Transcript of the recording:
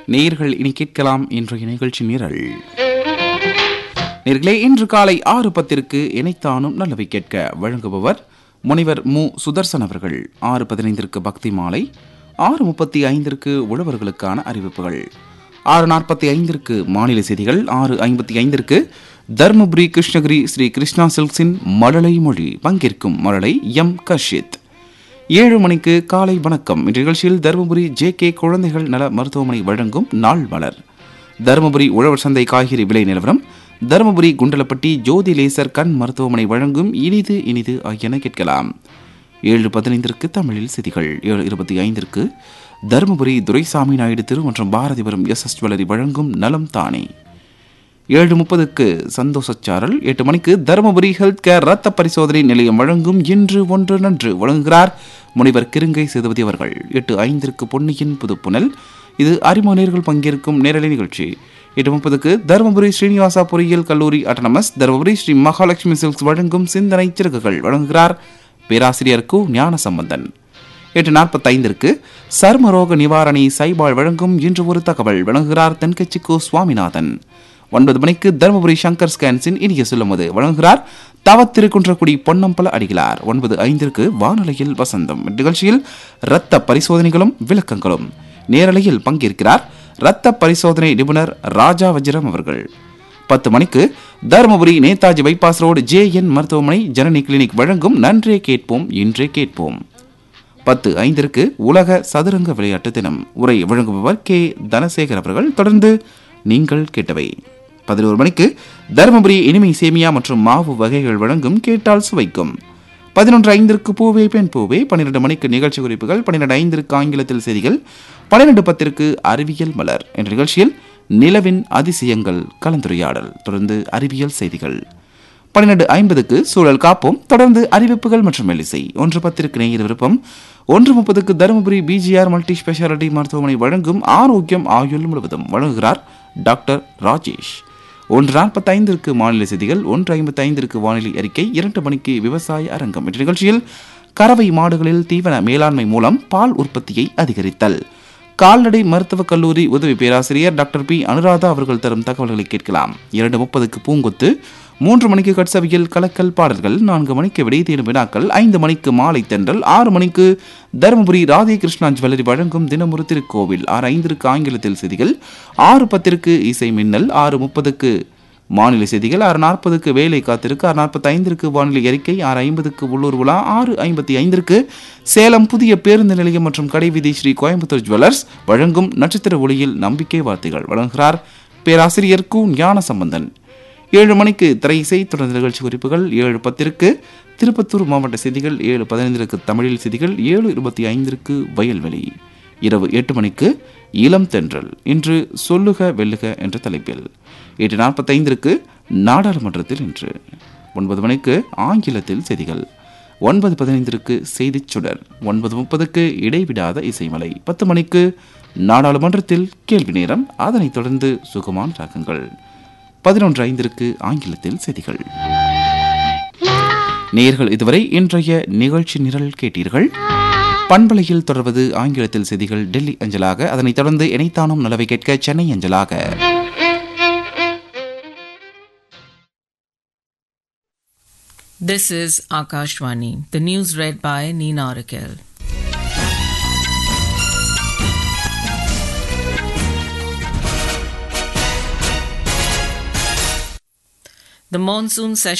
நேயர்கள் இனி கேட்கலாம் இன்றைய நிகழ்ச்சி நிரல் நேர்களே இன்று காலை ஆறு பத்திற்கு இணைத்தானும் நல்லவை கேட்க வழங்குபவர் முனைவர் மு சுதர்சன் அவர்கள் ஆறு பதினைந்திற்கு பக்தி மாலை ஆறு முப்பத்தி ஐந்திற்கு உழவர்களுக்கான அறிவிப்புகள் ஆறு நாற்பத்தி ஐந்திற்கு மாநில செய்திகள் ஆறு ஐம்பத்தி ஐந்திற்கு தர்மபுரி கிருஷ்ணகிரி ஸ்ரீ கிருஷ்ணா சில்க்ஸின் மழலை மொழி பங்கேற்கும் மழலை எம் கஷித் ஏழு மணிக்கு காலை வணக்கம் இந்த நிகழ்ச்சியில் தருமபுரி ஜே கே குழந்தைகள் நல மருத்துவமனை வழங்கும் நாள் மலர் தருமபுரி உழவர் சந்தை காய்கறி விலை நிலவரம் தருமபுரி குண்டலப்பட்டி ஜோதி லேசர் கண் மருத்துவமனை வழங்கும் இனிது இனிது ஆகியன கேட்கலாம் ஏழு பதினைந்திற்கு தமிழில் செய்திகள் ஏழு இருபத்தி ஐந்திற்கு தருமபுரி துரைசாமி நாயுடு திரு மற்றும் பாரதிபுரம் எஸ் எஸ் ஜுவல்லரி வழங்கும் நலம் தானே ஏழு முப்பதுக்கு சந்தோஷச்சாரல் எட்டு மணிக்கு தருமபுரி ஹெல்த் கேர் ரத்த பரிசோதனை நிலையம் வழங்கும் இன்று ஒன்று நன்று வழங்குகிறார் முனைவர் கிருங்கை சேதுபதி அவர்கள் எட்டு ஐந்திற்கு பொன்னியின் புதுப்புனல் இது அறிமுக நேர்கள் பங்கேற்கும் நேரலை நிகழ்ச்சி எட்டு முப்பதுக்கு தருமபுரி ஸ்ரீனிவாசா பொறியியல் கல்லூரி அட்டனமஸ் தருமபுரி ஸ்ரீ மகாலட்சுமி சில்க்ஸ் வழங்கும் சிந்தனை சிறகுகள் வழங்குகிறார் பேராசிரியர் கு ஞான சம்பந்தன் எட்டு நாற்பத்தைந்திற்கு சர்மரோக நிவாரணி சைபால் வழங்கும் இன்று ஒரு தகவல் வழங்குகிறார் தென்கட்சி கோ சுவாமிநாதன் ஒன்பது மணிக்கு தருமபுரி சங்கர் ஸ்கேன்ஸின் இனிய சொல்லுமது வழங்குகிறார் தவத்திருக்குன்றக்குடி பொன்னம்பல அடிகளார் ஒன்பது ஐந்திற்கு வானொலியில் வசந்தம் நிகழ்ச்சியில் இரத்த பரிசோதனைகளும் விளக்கங்களும் நேரலையில் பங்கேற்கிறார் இரத்த பரிசோதனை நிபுணர் ராஜா வஜ்ரம் அவர்கள் பத்து மணிக்கு Dharmapuri Netaji bypass road J N மருத்துவமனை ஜனனி கிளினிக் வழங்கும் நன்றே கேட்போம் இன்றே கேட்போம் பத்து ஐந்திற்கு உலக சதுரங்க விளையாட்டு தினம் உரை வழங்குபவர் கே தனசேகர் அவர்கள் தொடர்ந்து நீங்கள் கேட்டவை பதினோரு மணிக்கு தருமபுரி இனிமை சேமியா மற்றும் மாவு வகைகள் வழங்கும் கேட்டால் சுவைக்கும் பதினொன்று ஐந்திற்கு பூவே பெண் பூவே பன்னிரண்டு மணிக்கு நிகழ்ச்சி குறிப்புகள் பன்னிரண்டு ஐந்திற்கு ஆங்கிலத்தில் செய்திகள் பன்னிரண்டு பத்திற்கு அறிவியல் மலர் என்ற நிகழ்ச்சியில் நிலவின் அதிசயங்கள் கலந்துரையாடல் தொடர்ந்து அறிவியல் செய்திகள் பன்னிரண்டு ஐம்பதுக்கு சூழல் காப்போம் தொடர்ந்து அறிவிப்புகள் மற்றும் மெல்லிசை ஒன்று பத்திற்கு நேயர் விருப்பம் ஒன்று முப்பதுக்கு தருமபுரி பிஜிஆர் மல்டி ஸ்பெஷாலிட்டி மருத்துவமனை வழங்கும் ஆரோக்கியம் ஆயுள் முழுவதும் வழங்குகிறார் டாக்டர் ராஜேஷ் ஒன்று நாற்பத்தைந்திற்கு மாநில செய்திகள் ஒன்று ஐம்பத்தி ஐந்திற்கு வானிலை அறிக்கை இரண்டு மணிக்கு விவசாய அரங்கம் என்ற நிகழ்ச்சியில் கறவை மாடுகளில் தீவன மேலாண்மை மூலம் பால் உற்பத்தியை அதிகரித்தல் கால்நடை மருத்துவக் கல்லூரி உதவி பேராசிரியர் டாக்டர் பி அனுராதா அவர்கள் தரும் தகவல்களை கேட்கலாம் இரண்டு முப்பதுக்கு பூங்கொத்து மூன்று மணிக்கு கட்சவியல் கலக்கல் பாடல்கள் நான்கு மணிக்கு விடை தேடும் வினாக்கள் ஐந்து மணிக்கு மாலை தென்றல் ஆறு மணிக்கு தருமபுரி ராதே கிருஷ்ணா ஜுவல்லரி வழங்கும் தினமொரு திருக்கோவில் ஆறு ஐந்திற்கு ஆங்கிலத்தில் செய்திகள் ஆறு பத்திற்கு இசை மின்னல் ஆறு முப்பதுக்கு மாநில செய்திகள் ஆறு நாற்பதுக்கு வேலை காத்திருக்கு ஆறு நாற்பத்தி ஐந்திற்கு வானிலை அறிக்கை ஆறு ஐம்பதுக்கு உள்ளூர் உலா ஆறு ஐம்பத்தி ஐந்திற்கு சேலம் புதிய பேருந்து நிலையம் மற்றும் கடைவீதி ஸ்ரீ கோயம்புத்தூர் ஜுவல்லர்ஸ் வழங்கும் நட்சத்திர ஒளியில் நம்பிக்கை வார்த்தைகள் வழங்குகிறார் பேராசிரியர் கு ஞான சம்பந்தன் ஏழு மணிக்கு திரையிசை தொடர்ந்து நிகழ்ச்சி குறிப்புகள் ஏழு பத்திற்கு திருப்பத்தூர் மாவட்ட செய்திகள் ஏழு பதினைந்திற்கு தமிழில் செய்திகள் ஏழு இருபத்தி ஐந்திற்கு வயல்வெளி இரவு எட்டு மணிக்கு இளம் தென்றல் இன்று சொல்லுக வெல்லுக என்ற தலைப்பில் எட்டு நாற்பத்தைந்திற்கு நாடாளுமன்றத்தில் இன்று ஒன்பது மணிக்கு ஆங்கிலத்தில் செய்திகள் ஒன்பது பதினைந்திற்கு செய்திச் சுடர் ஒன்பது முப்பதுக்கு இடைவிடாத இசைமலை பத்து மணிக்கு நாடாளுமன்றத்தில் கேள்வி நேரம் அதனைத் தொடர்ந்து சுகமான ராகங்கள் பதினொன்று ஐந்திற்கு ஆங்கிலத்தில் செய்திகள் நேர்கள் இதுவரை இன்றைய நிகழ்ச்சி நிரல் கேட்டீர்கள் பண்பலையில் தொடர்வது ஆங்கிலத்தில் செய்திகள் டெல்லி அஞ்சலாக அதனைத் தொடர்ந்து இணைத்தானும் நலவை கேட்க சென்னை அஞ்சலாக This is Akashwani. The news read by Nina Rakel. The monsoon session